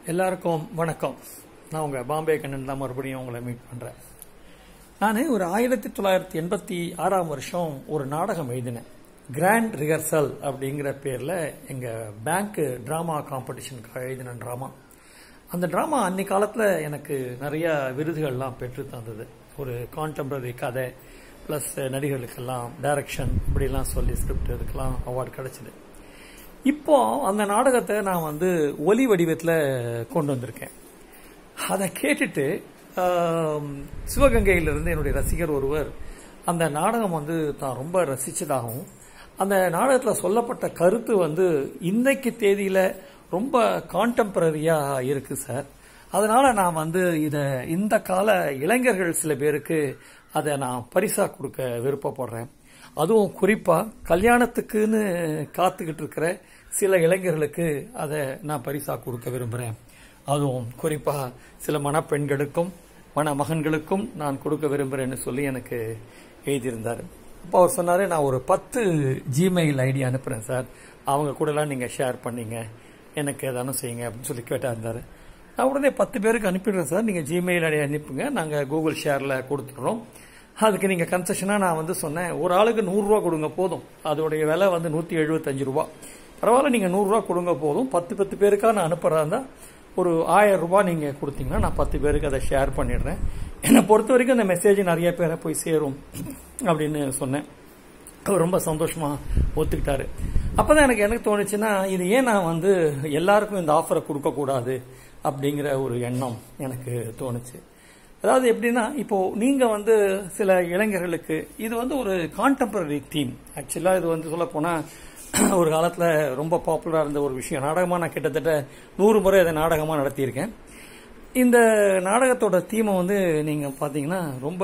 எல்லாருக்கும் வணக்கம் நான் உங்கள் பாம்பே கண்ணன் தான் மறுபடியும் உங்களை மீட் பண்ணுறேன் நான் ஒரு ஆயிரத்தி தொள்ளாயிரத்தி எண்பத்தி ஆறாம் வருஷம் ஒரு நாடகம் எழுதினேன் கிராண்ட் ரிஹர்சல் அப்படிங்கிற பேரில் எங்கள் பேங்க் ட்ராமா காம்படிஷனுக்காக எழுதின ட்ராமா அந்த ட்ராமா அன்னி காலத்தில் எனக்கு நிறைய விருதுகள்லாம் பெற்று தந்தது ஒரு கான்டெம்பரரி கதை ப்ளஸ் நடிகர்களுக்கெல்லாம் டைரக்ஷன் இப்படிலாம் சொல்லி ஸ்கிரிப்ட் இதுக்கெல்லாம் அவார்டு கிடைச்சிது இப்போ அந்த நாடகத்தை நான் வந்து ஒலி வடிவத்தில் கொண்டு வந்திருக்கேன் அதை கேட்டுட்டு ஆம், சிவகங்கையிலிருந்து என்னுடைய ரசிகர் ஒருவர் அந்த நாடகம் வந்து தான் ரொம்ப ரசிச்சதாகவும் அந்த நாடகத்தில் சொல்லப்பட்ட கருத்து வந்து இன்னைக்கு தேதியில ரொம்ப கான்டெம்பரரியா இருக்கு சார் அதனால நான் வந்து இதை இந்த கால இளைஞர்கள் சில பேருக்கு அதை நான் பரிசா கொடுக்க விருப்பப்படுறேன் அதுவும் குறிப்பா கல்யாணத்துக்குன்னு காத்துக்கிட்டு இருக்கிற சில இளைஞர்களுக்கு அதை நான் பரிசா கொடுக்க விரும்புறேன் அதுவும் குறிப்பா சில மணப்பெண்களுக்கும் மணமகன்களுக்கும் நான் கொடுக்க விரும்புறேன்னு சொல்லி எனக்கு எழுதியிருந்தாரு அப்போ அவர் சொன்னாரு நான் ஒரு பத்து ஜிமெயில் ஐடி அனுப்புறேன் சார் அவங்க கூடலாம் நீங்க ஷேர் பண்ணீங்க எனக்கு ஏதானும் செய்யுங்க அப்படின்னு சொல்லி கேட்டா இருந்தாரு நான் உடனே பத்து பேருக்கு அனுப்பிடுறேன் சார் நீங்க ஜிமெயில் ஐடி அனுப்புங்க நாங்க கூகுள் ஷேர்ல கொடுத்துடுறோம் அதுக்கு நீங்க கன்செஷனா நான் வந்து சொன்னேன் ஒரு ஆளுக்கு நூறு ரூபா கொடுங்க போதும் அதோடைய விலை வந்து நூத்தி எழுபத்தஞ்சு ரூபா பரவாயில்ல நீங்க நூறு ரூபா கொடுங்க போதும் பத்து பத்து பேருக்கா நான் அனுப்புறதா இருந்தா ஒரு ஆயிரம் ரூபாய் நீங்க கொடுத்தீங்கன்னா நான் பத்து பேருக்கு அதை ஷேர் பண்ணிடுறேன் என்னை பொறுத்த வரைக்கும் அந்த மெசேஜ் நிறைய பேரை போய் சேரும் அப்படின்னு சொன்னேன் அவர் ரொம்ப சந்தோஷமா ஒத்துக்கிட்டாரு அப்பதான் எனக்கு எனக்கு தோணுச்சுன்னா இது ஏன் நான் வந்து எல்லாருக்கும் இந்த ஆஃபரை கொடுக்க கூடாது அப்படிங்கிற ஒரு எண்ணம் எனக்கு தோணுச்சு அதாவது எப்படின்னா இப்போ நீங்க வந்து சில இளைஞர்களுக்கு இது வந்து ஒரு கான்டெம்பரரி தீம் ஆக்சுவலா இது வந்து சொல்ல போனா ஒரு காலத்துல ரொம்ப பாப்புலரா இருந்த ஒரு விஷயம் நாடகமா நான் கிட்டத்தட்ட நூறு முறை அதை நாடகமா நடத்தியிருக்கேன் இந்த நாடகத்தோட தீமை வந்து நீங்க பாத்தீங்கன்னா ரொம்ப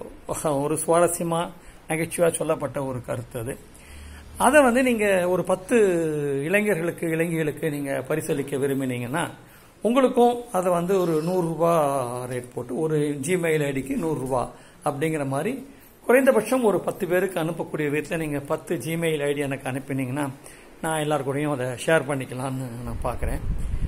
ஒரு சுவாரஸ்யமா நகைச்சுவா சொல்லப்பட்ட ஒரு கருத்து அது அதை வந்து நீங்க ஒரு பத்து இளைஞர்களுக்கு இளைஞர்களுக்கு நீங்க பரிசளிக்க விரும்பினீங்கன்னா உங்களுக்கும் அதை வந்து ஒரு நூறு ரூபாய் ரேட் போட்டு ஒரு ஜிமெயில் ஐடிக்கு நூறு ரூபாய் அப்படிங்கிற மாதிரி குறைந்தபட்சம் ஒரு பத்து பேருக்கு அனுப்பக்கூடிய விதத்தில் நீங்க பத்து ஜிமெயில் ஐடி எனக்கு அனுப்பினீங்கன்னா நான் எல்லார் கூடயும் அதை ஷேர் பண்ணிக்கலாம்னு நான் பார்க்குறேன்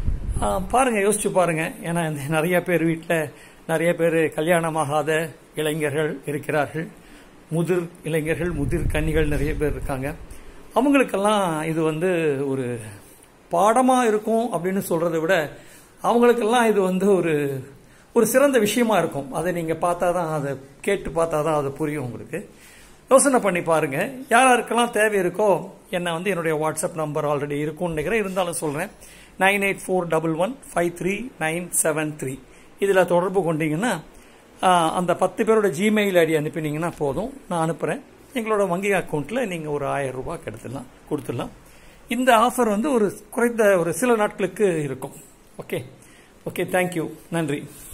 பாருங்க யோசிச்சு பாருங்க ஏன்னா இந்த நிறைய பேர் வீட்டில் நிறைய பேர் கல்யாணமாகாத இளைஞர்கள் இருக்கிறார்கள் முதிர் இளைஞர்கள் முதிர் கன்னிகள் நிறைய பேர் இருக்காங்க அவங்களுக்கெல்லாம் இது வந்து ஒரு பாடமா இருக்கும் அப்படின்னு சொல்றதை விட அவங்களுக்கெல்லாம் இது வந்து ஒரு ஒரு சிறந்த விஷயமா இருக்கும் அதை நீங்க பார்த்தா தான் அதை கேட்டு பார்த்தா தான் அது புரியும் உங்களுக்கு யோசனை பண்ணி பாருங்க யார் யாருக்கெல்லாம் தேவை இருக்கோ என்ன வந்து என்னுடைய வாட்ஸ்அப் நம்பர் ஆல்ரெடி இருக்கும்னு நினைக்கிறேன் இருந்தாலும் சொல்றேன் nine eight four double one five three nine seven three இதில் தொடர்பு கொண்டீங்கன்னா ஆஹ், அந்த பத்து பேரோட ஜிமெயில் ஐடி அனுப்பினீங்கன்னா போதும் நான் அனுப்புறேன் எங்களோட வங்கி அக்கௌண்ட்ல நீங்க ஒரு ஆயிரம் ரூபாய் கெடுத்துடலாம் கொடுத்துடலாம் இந்த ஆஃபர் வந்து ஒரு குறைந்த ஒரு சில நாட்களுக்கு இருக்கும் ஓகே ஓகே தேங்க்யூ நன்றி